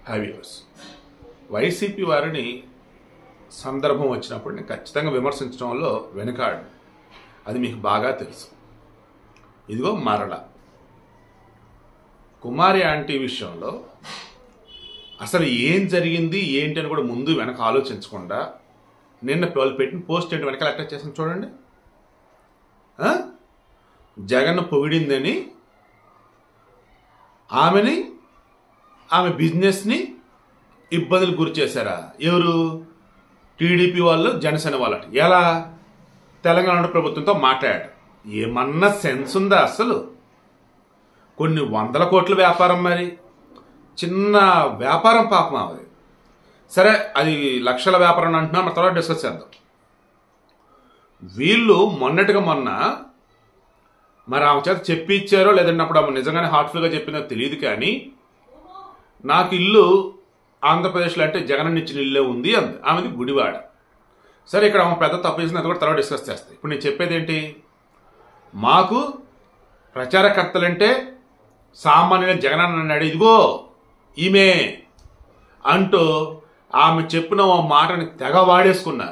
హ్యావ్యూస్ YCP వారిని సందర్భం వచ్చినప్పుడు నేను ఖచ్చితంగా విమర్శించడంలో వెనుకాడు అది మీకు బాగా తెలుసు ఇదిగో మరల కుమారి ఆంటీ విషయంలో అసలు ఏం జరిగింది ఏంటి అని కూడా ముందు వెనక ఆలోచించకుండా నిన్న వాళ్ళు పెట్టిన పోస్ట్ ఏంటి వెనకాల అటాచ్ చేసాను చూడండి ఆ? జగన్ పొగిడిందని ఆమెని ఆమె బిజినెస్ని ఇబ్బందులు గురి చేశారా ఎవరు టీడీపీ వాళ్ళు జనసేన వాళ్ళట ఎలా తెలంగాణ ప్రభుత్వంతో మాట్లాడారు ఏమన్నా సెన్స్ ఉందా అసలు కొన్ని వందల కోట్ల వ్యాపారం మరి చిన్న వ్యాపారం పాపం అది సరే అది లక్షల వ్యాపారం అంటున్నా మన తర్వాత డిస్కస్ చేద్దాం వీళ్ళు మొన్నటిగా మొన్న మరి ఆమె చేత చెప్పి ఇచ్చారో లేదంటే అప్పుడు ఆమె నిజంగానే హార్ట్ఫుల్గా చెప్పిందో తెలియదు కానీ నాకు ఇల్లు ఆంధ్రప్రదేశ్లో అంటే జగన్ ఇచ్చిన ఇల్లే ఉంది అంది ఆమెది గుడివాడ సరే ఇక్కడ ఆమె పెద్ద తప్పు చేసింది అది కూడా తర్వాత డిస్కస్ చేస్తాయి ఇప్పుడు నేను చెప్పేది ఏంటి మాకు ప్రచారకర్తలంటే సామాన్యంగా జగన్ అన్న అన్నాడు ఇదిగో ఈమె అంటూ ఆమె చెప్పిన ఓ మాటని తెగ వాడేసుకున్నారు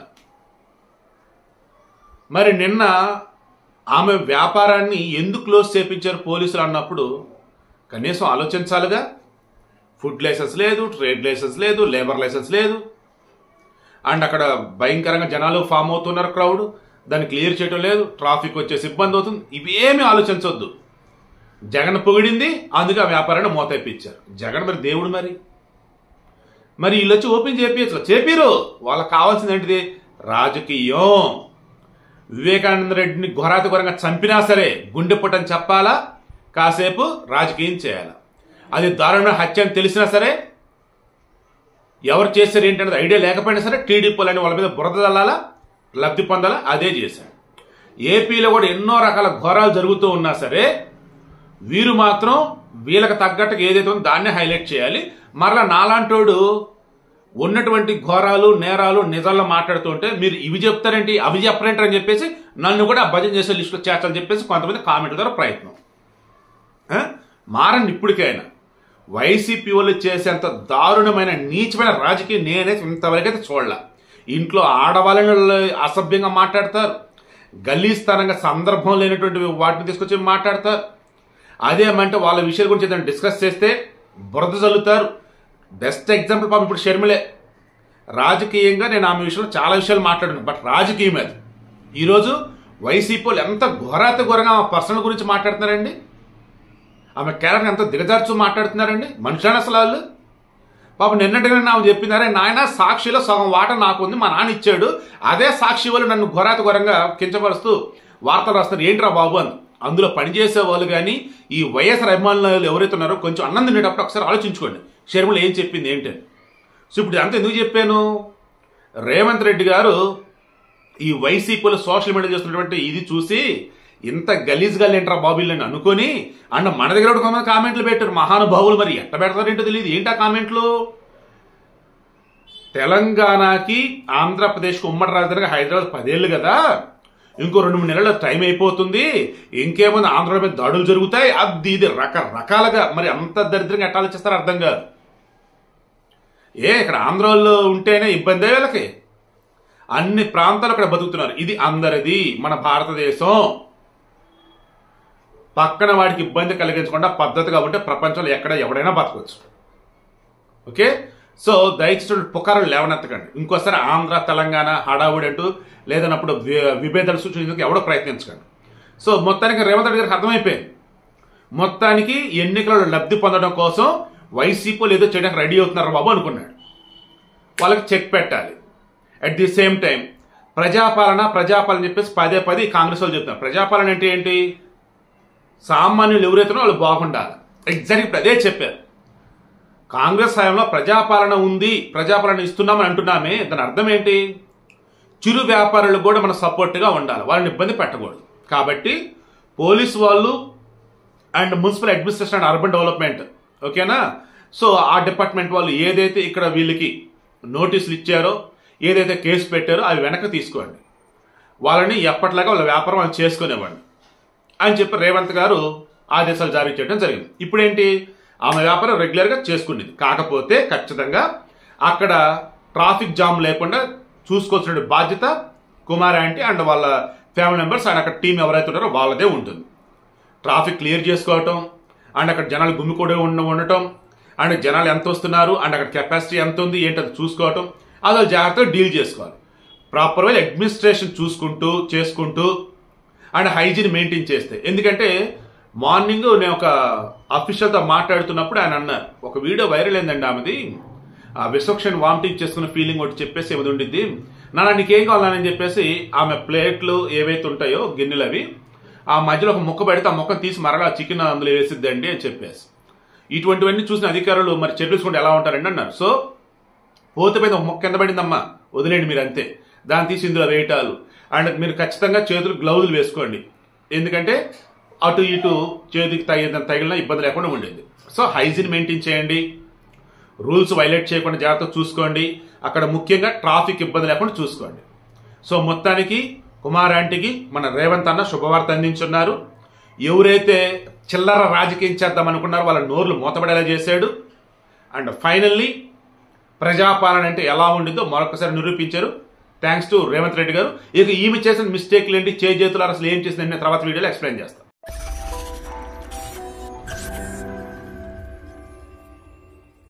మరి నిన్న ఆమె వ్యాపారాన్ని ఎందుకు క్లోజ్ చేపించారు పోలీసులు అన్నప్పుడు కనీసం ఆలోచించాలిగా ఫుడ్ లైసెన్స్ లేదు ట్రేడ్ లైసెన్స్ లేదు లేబర్ లైసెన్స్ లేదు అండ్ అక్కడ భయంకరంగా జనాలు ఫామ్ అవుతున్నారు క్రౌడ్ దాన్ని క్లియర్ చేయడం లేదు ట్రాఫిక్ వచ్చేసి ఇబ్బంది అవుతుంది ఇవేమి ఆలోచించవద్దు జగన్ పొగిడింది అందుకే ఆ వ్యాపారాన్ని మోతైపించారు జగన్ మరి దేవుడు మరి మరి వీళ్ళు వచ్చి ఓపెన్ చేపించచ్చు చేపిరు వాళ్ళకి కావాల్సింది ఏంటిది రాజకీయం వివేకానంద రెడ్డిని ఘోరాతి ఘోరంగా చంపినా సరే గుండె పుట్టని చెప్పాలా కాసేపు రాజకీయం చేయాలా అది దారుణ హత్య అని తెలిసినా సరే ఎవరు చేశారు ఏంటనేది ఐడియా లేకపోయినా సరే టీడీపీ అని వాళ్ళ మీద బురద చల్లాలా లబ్ధి పొందాలా అదే చేశారు ఏపీలో కూడా ఎన్నో రకాల ఘోరాలు జరుగుతూ ఉన్నా సరే వీరు మాత్రం వీళ్ళకి తగ్గట్టుగా ఏదైతే ఉందో దాన్నే హైలైట్ చేయాలి మరలా నాలాంటోడు ఉన్నటువంటి ఘోరాలు నేరాలు నిజాల్లో మాట్లాడుతుంటే మీరు ఇవి చెప్తారేంటి అవి చెప్పరేంటి అని చెప్పేసి నన్ను కూడా ఆ భజన చేసే లిస్టులో చేర్చాలని చెప్పేసి కొంతమంది కామెంట్ల ద్వారా ప్రయత్నం ఆ? మారండి ఇప్పటికైనా వైసీపీ వాళ్ళు చేసేంత దారుణమైన నీచమైన రాజకీయం నేనైతే ఇంతవరకైతే చూడలే ఇంట్లో ఆడవాళ్ళని అసభ్యంగా మాట్లాడతారు గలీస్థానంగా సందర్భం లేనటువంటి వాటిని తీసుకొచ్చి మాట్లాడతారు అదేమంటే వాళ్ళ విషయాల గురించి ఏదైనా డిస్కస్ చేస్తే బురద చల్లుతారు బెస్ట్ ఎగ్జాంపుల్ పాపం ఇప్పుడు షర్మిలే రాజకీయంగా నేను ఆమె విషయంలో చాలా విషయాలు మాట్లాడాను బట్ రాజకీయం అది ఈరోజు వైసీపీ వాళ్ళు ఎంత ఘోరాతి ఘోరంగా ఆమె పర్సనల్ గురించి మాట్లాడుతున్నారండి ఆమె క్యారెక్టర్ ఎంత దిగజార్చు మాట్లాడుతున్నారండి మనుషులని అసలు వాళ్ళు పాప నిన్నటిగా నాకు చెప్పినారే నాయన సాక్షిలో సగం వాట నాకు ఉంది మా నాన్న ఇచ్చాడు అదే సాక్షి వాళ్ళు నన్ను ఘోరాతి ఘోరంగా కించపరుస్తూ వార్తలు రాస్తారు ఏంట్రా బాబు అని అందులో పనిచేసే వాళ్ళు కానీ ఈ వైఎస్ఆర్ అభిమానులు ఎవరైతే ఉన్నారో కొంచెం అన్నం తినేటప్పుడు ఒకసారి ఆలోచించుకోండి షర్మిల ఏం చెప్పింది ఏంటి అని. సో ఇప్పుడు అంత ఎందుకు చెప్పాను రేవంత్ రెడ్డి గారు ఈ వైసీపీలో సోషల్ మీడియా చేస్తున్నటువంటి ఇది చూసి ఇంత గలీజ్గా లేంట్రా బాబీలని అనుకొని అండ్ మన దగ్గర కూడా కొంతమంది కామెంట్లు పెట్టారు మహానుభావులు మరి ఎట్ట పెడతారేంటో తెలియదు ఏంటి ఆ కామెంట్లు తెలంగాణకి ఆంధ్రప్రదేశ్కి ఉమ్మడి రాజధానిగా హైదరాబాద్ పదేళ్ళు కదా ఇంకో రెండు మూడు నెలల టైం అయిపోతుంది ఇంకేముంది ఆంధ్ర మీద దాడులు జరుగుతాయి అది ఇది రకరకాలుగా మరి అంత దరిద్రంగా ఎట్లా ఆలోచిస్తారో అర్థం కాదు ఏ ఇక్కడ ఆంధ్రాలో ఉంటేనే ఇబ్బంది వీళ్ళకి అన్ని ప్రాంతాలు అక్కడ బతుకుతున్నారు ఇది అందరిది మన భారతదేశం పక్కన వాడికి ఇబ్బంది కలిగించకుండా పద్ధతిగా ఉంటే ప్రపంచంలో ఎక్కడ ఎవడైనా బతకవచ్చు ఓకే సో దయచేసి పుకారం లేవనెత్తకండి ఇంకోసారి ఆంధ్ర తెలంగాణ హడావుడి అంటూ లేదన్నప్పుడు వి- విభేదాలు సూచించేందుకు ఎవడో ప్రయత్నించకండి సో మొత్తానికి రేవంత్ రెడ్డి గారికి అర్థమైపోయింది మొత్తానికి ఎన్నికలలో లబ్ధి పొందడం కోసం వైసీపీ ఏదో చేయడానికి రెడీ అవుతున్నారు బాబు అనుకున్నాడు వాళ్ళకి చెక్ పెట్టాలి అట్ ది సేమ్ టైం ప్రజాపాలన ప్రజాపాలన చెప్పేసి పదే పదే ఈ కాంగ్రెస్ వాళ్ళు చెప్తున్నారు ప్రజాపాలన అంటే ఏంటి సామాన్యులు ఎవరైతే వాళ్ళు బాగుండాలి ఎగ్జాక్ట్ ఇప్పుడు అదే చెప్పారు కాంగ్రెస్ హయాంలో ప్రజాపాలన ఉంది ప్రజాపాలన ఇస్తున్నామని అంటున్నామే దాని అర్థం ఏంటి చిరు వ్యాపారులకు కూడా మనం సపోర్ట్గా ఉండాలి వాళ్ళని ఇబ్బంది పెట్టకూడదు కాబట్టి పోలీసు వాళ్ళు and municipal administration and urban development ఓకేనా సో ఆ డిపార్ట్మెంట్ వాళ్ళు ఏదైతే ఇక్కడ వీళ్ళకి నోటీసులు ఇచ్చారో ఏదైతే కేసు పెట్టారో అవి వెనక్కి తీసుకోండి వాళ్ళని ఎప్పటిలాగా వాళ్ళ వ్యాపారం వాళ్ళు చేసుకునేవ్వండి అని చెప్పి రేవంత్ గారు ఆదేశాలు జారీ చేయడం జరిగింది ఇప్పుడేంటి ఆమె వ్యాపారం రెగ్యులర్గా చేసుకునేది కాకపోతే ఖచ్చితంగా అక్కడ ట్రాఫిక్ జామ్ లేకుండా చూసుకోవాల్సిన బాధ్యత కుమార్ ఆంటీ అండ్ వాళ్ళ ఫ్యామిలీ మెంబర్స్ అండ్ అక్కడ టీం ఎవరైతే ఉన్నారో వాళ్ళదే ఉంటుంది ట్రాఫిక్ క్లియర్ చేసుకోవటం అండ్ అక్కడ జనాలు గుమ్మికూడే ఉండ ఉండటం అండ్ జనాలు ఎంత వస్తున్నారు అండ్ అక్కడ కెపాసిటీ ఎంత ఉంది ఏంటది చూసుకోవటం అది జాగ్రత్తగా డీల్ చేసుకోవాలి ప్రాపర్ వే అడ్మినిస్ట్రేషన్ చూసుకుంటూ చేసుకుంటూ అండ్ హైజీన్ మెయింటైన్ చేస్తే ఎందుకంటే మార్నింగ్ నేను ఒక అఫీషియల్తో మాట్లాడుతున్నప్పుడు ఆయన అన్నారు ఒక వీడియో వైరల్ అయిందండి ఆమెది ఆ విసోక్షన్ వామిటింగ్ చేసుకున్న ఫీలింగ్ ఒకటి చెప్పేసి ఏమి ఉండిద్ది నాన్న నీకేం కావాలని చెప్పేసి ఆమె ప్లేట్లు ఏవైతే ఉంటాయో గిన్నెలు అవి ఆ మధ్యలో ఒక ముక్క పెడితే ఆ ముక్క తీసి మరలా చికెన్ అందులో వేసిద్దండి అని చెప్పేసి ఇటువంటివన్నీ చూసిన అధికారులు మరి చర్యలు తీసుకుంటే ఎలా ఉంటారండి అన్నారు సో పోతే పోయింది ఒక మొక్క కింద పడిందమ్మా వదిలేండి మీరు అంతే దాన్ని తీసి ఇందులో వేయటాలు అండ్ మీరు ఖచ్చితంగా చేతులు గ్లౌజులు వేసుకోండి ఎందుకంటే అటు ఇటు చేతికి తగిన తగిలిన ఇబ్బంది లేకుండా ఉండేది సో హైజీన్ మెయింటైన్ చేయండి రూల్స్ వైలేట్ చేయకుండా జాగ్రత్తగా చూసుకోండి అక్కడ ముఖ్యంగా ట్రాఫిక్ ఇబ్బంది లేకుండా చూసుకోండి సో మొత్తానికి కుమార్ ఆంటీకి మన రేవంత్ అన్న శుభవార్త అందించున్నారు ఎవరైతే చిల్లర రాజకీయం చేద్దాం అనుకున్నారో వాళ్ళ నోర్లు మూతపడేలా చేశాడు అండ్ ఫైనల్లీ ప్రజాపాలన అంటే ఎలా ఉండిందో మరొకసారి నిరూపించారు థ్యాంక్స్ టు రేవంత్ రెడ్డి గారు ఇక ఈమె చేసిన మిస్టేక్లు ఏంటి చేతులు అసలు ఏం చేసిందంటే తర్వాత వీడియోలో ఎక్స్ప్లెయిన్ చేస్తాను